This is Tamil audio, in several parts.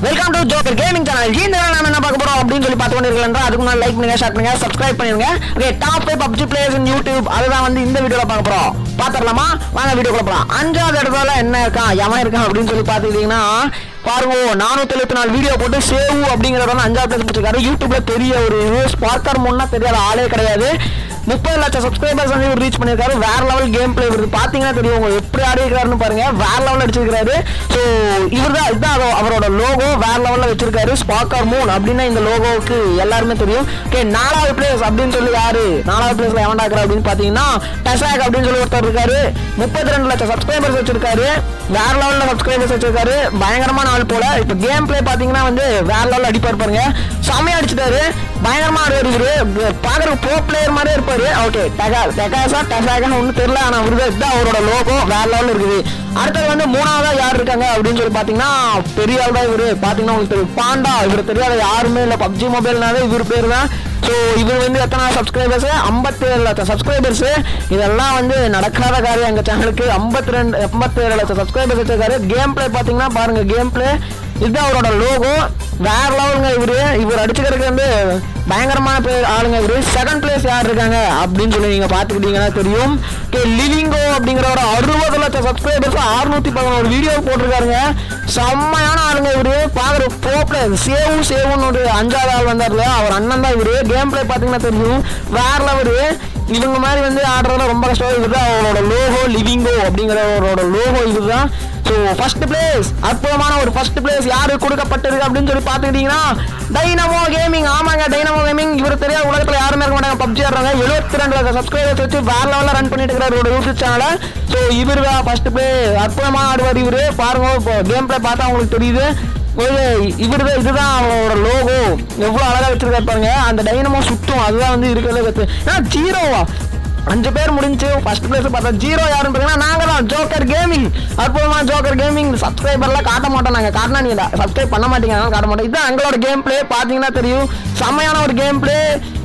welcome to joker gaming channel இந்த நாள் நாம என்ன பார்க்க போறோம் அப்படின்னு சொல்லி பார்த்து கொண்டிருக்கலாம் அதுக்கு முன்னாடி லைக் பண்ணுங்க ஷேர் பண்ணுங்க சப்ஸ்கிரைப் பண்ணிருங்க okay top five PUBG players in YouTube அதுதான் வந்து இந்த வீடியோல பார்க்க போறோம் பாத்துடலாமா வாங்க வீடியோக்குள்ள போலாம் அஞ்சாவது இடத்துல என்ன இருக்கான் எவன் இருக்கான் அப்படின்னு சொல்லி பார்த்துக்கிட்டீங்கன்னா பாருங்க நானூத்தி எழுபத்தி நாலு வீடியோ போட்டு சேவு அப்படிங்கிறத அஞ்சாவது பிளேஸ் பிடிச்சிருக்காரு யூடியூப்ல பெரிய ஒரு ஸ்பார்க்கர் முன்னா தெரியாத ஆளே கிடையாது முப்பது லட்சம் சப்ஸ்கிரைபர்ஸ் வந்து இவர் ரீச் பண்ணியிருக்காரு வேற லெவல் கேம் பிளே இவர் பார்த்தீங்கன்னா தெரியும் உங்க எப்படி ஆடி இருக்காருன்னு பாருங்க வேற லெவல் அடிச்சிருக்காரு ஸோ இவர் தான் இதுதான் அவ- அவரோட லோகோ வேற லெவல்ல வச்சிருக்காரு ஸ்பாக்கர் மூன் அப்படின்னா இந்த லோகோவுக்கு எல்லாருமே தெரியும் ஓகே நாலாவது பிளேஸ் அப்படின்னு சொல்லி யாரு நாலாவது பிளேஸ்ல எவன் டாக்குற அப்படின்னு பார்த்தீங்கன்னா டசாக் அப்படின்னு சொல்லி ஒருத்தர் இருக்காரு முப்பத்தி ரெண்டு லட்சம் சப்ஸ்கிரைபர்ஸ் வச்சிருக்காரு வேற லெவல்ல சப்ஸ்கிரைபர்ஸ் வச்சிருக்காரு பயங்கரமான ஆள் போல இப்போ கேம் பிளே பார்த்தீங்கன்னா வந்து வேற லெவல்ல அடிப்பார் பாருங்க செமையா அடிச்சிட்டாரு பயங்கரமா ஆடுவார் இவரு பாக்குற ப்ரோ பிளேயர் மாதிரியே இருப்பாரு ஓகே டகா டகாசா டசாகா ஒன்றும் தெரியல ஆனா அவரு இதுதான் அவரோட லோகோ வேற லெவலில் இருக்குது அடுத்தது வந்து மூணாவதா யார் இருக்காங்க அப்படின்னு சொல்லி பாத்தீங்கன்னா பெரிய ஆள் தான் இவரு பாத்தீங்கன்னா உங்களுக்கு தெரியும் பாண்டா இவர் தெரியாத யாருமே இல்லை பப்ஜி மொபைல்னாலே இவர் பேர் தான் ஸோ இவர் வந்து எத்தனை சப்ஸ்கிரைபர்ஸ் ஐம்பத்தேழு லட்சம் சப்ஸ்கிரைபர்ஸ் இதெல்லாம் வந்து நடக்காத காரியம் எங்கள் சேனலுக்கு ஐம்பத்தி ரெண்டு எண்பத்தேழு லட்சம் சப்ஸ்கிரைபர்ஸ் வச்சிருக்காரு கேம் பிளே பார்த்தீங்கன்னா பாருங்க கேம் பிளே இதுதான் அவரோட லோகோ வேற லெவலுங்க இவரு இவர் அடிச்சுக்கிறதுக்கு வந்து பயங்கரமான பேர் ஆளுங்க இவரு செகண்ட் பிளேஸ் யார் இருக்காங்க அப்படின்னு சொல்லி நீங்க பாத்துக்கிட்டீங்கன்னா தெரியும் லிவிங்கோ அப்படிங்கிற ஒரு அறுபது லட்சம் சப்ஸ்கிரைபர்ஸ் அறுநூத்தி பதினோரு வீடியோ போட்டிருக்காருங்க செம்மையான ஆளுங்க இவரு பாக்குற ப்ரோ பிளேயர் சேவு சேவுன்னு ஒரு அஞ்சாவது ஆள் வந்தார்ல அவர் அண்ணன் தான் இவரு கேம் பிளே பாத்தீங்கன்னா தெரியும் வேற லெவரு இவங்க மாதிரி வந்து ஆடுறதுல ரொம்ப கஷ்டம் இவர் தான் அவரோட லோகோ லிவிங்கோ அப்படிங்கிறவரோட லோகோ இதுதான் ஸோ ஃபர்ஸ்ட் பிளேஸ் அற்புதமான ஒரு ஃபர்ஸ்ட் பிளேஸ் யாரு கொடுக்கப்பட்டிருக்கு அப்படின்னு சொல்லி பார்த்துக்கிட்டீங்கன்னா டைனமோ கேமிங் ஆமாங்க டைனமோ கேமிங் இவர் தெரியாத உலகத்தில் யாருமே இருக்க மாட்டாங்க பப்ஜி ஆடுறாங்க எழுபத்தி ரெண்டு லட்சம் சப்ஸ்கிரைபர்ஸ் வச்சு வேற லெவலில் ரன் பண்ணிட்டு இருக்கிறார் இவரோட யூடியூப் சேனலை ஸோ இவர் தான் ஃபர்ஸ்ட் பிளே அற்புதமாக ஆடுவார் இவர் பாருங்க இப்போ கேம் பிளே பார்த்தா உங்களுக்கு தெரியுது ஒரு இவர் இதுதான் அவரோட லோகோ எவ்வளோ அழகாக வச்சிருக்காரு பாருங்க அந்த டைனமோ சுத்தும் அதுதான் வந்து இருக்கிறதுல கத்து ஏன்னா ஜீரோவா அஞ்சு பேர் முடிஞ்சு ஃபர்ஸ்ட் பிளேஸ் பார்த்தா ஜீரோ யாருன்னு பார்த்தீங்கன்னா நாங்க தான் ஜோக்கர் கேமிங் அற்புதமா ஜோக்கர் கேமிங் சப்ஸ்கிரைபர்லாம் காட்ட மாட்டோம் நாங்க காட்டினா நீங்க சப்ஸ்கிரைப் பண்ண மாட்டீங்க அதனால காட்ட மாட்டோம் இதுதான் எங்களோட கேம் பிளே பார்த்தீங்கன்னா தெரியும் செம்மையான ஒரு கேம் பிளே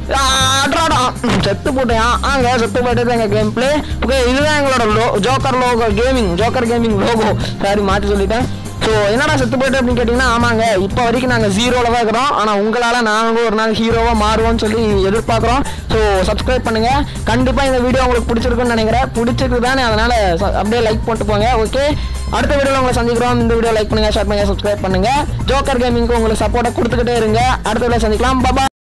அட்ராடா செத்து போட்டேன் ஆங்க செத்து போயிட்டது எங்க கேம் பிளே ஓகே இதுதான் எங்களோட லோ joker logo gaming joker gaming logo sorry மாற்றி சொல்லிட்டேன் ஸோ என்னடா செத்து போயிட்டு அப்படின்னு கேட்டிங்கன்னா ஆமாங்க இப்போ வரைக்கும் நாங்கள் ஜீரோவில் தான் இருக்கிறோம் ஆனால் உங்களால் நாங்களும் ஒரு நாள் ஹீரோவாக மாறுவோம்னு சொல்லி எதிர்பார்க்குறோம் ஸோ சப்ஸ்கிரைப் பண்ணுங்கள் கண்டிப்பாக இந்த வீடியோ உங்களுக்கு பிடிச்சிருக்குன்னு நினைக்கிறேன் பிடிச்சிருக்கு தானே அதனால் அப்படியே லைக் போட்டு போங்க ஓகே அடுத்த வீடியோவில் உங்களை சந்திக்கிறோம் இந்த வீடியோ லைக் பண்ணுங்கள் ஷேர் பண்ணுங்கள் சப்ஸ்கிரைப் பண்ணுங்கள் ஜோக்கர் கேமிங்க்கு உங்களுக்கு சப்போர்ட்டை கொடுத்துக்கிட்டே இருங்க அடுத்த வீடியோ சந்திக்கலாம் பாபா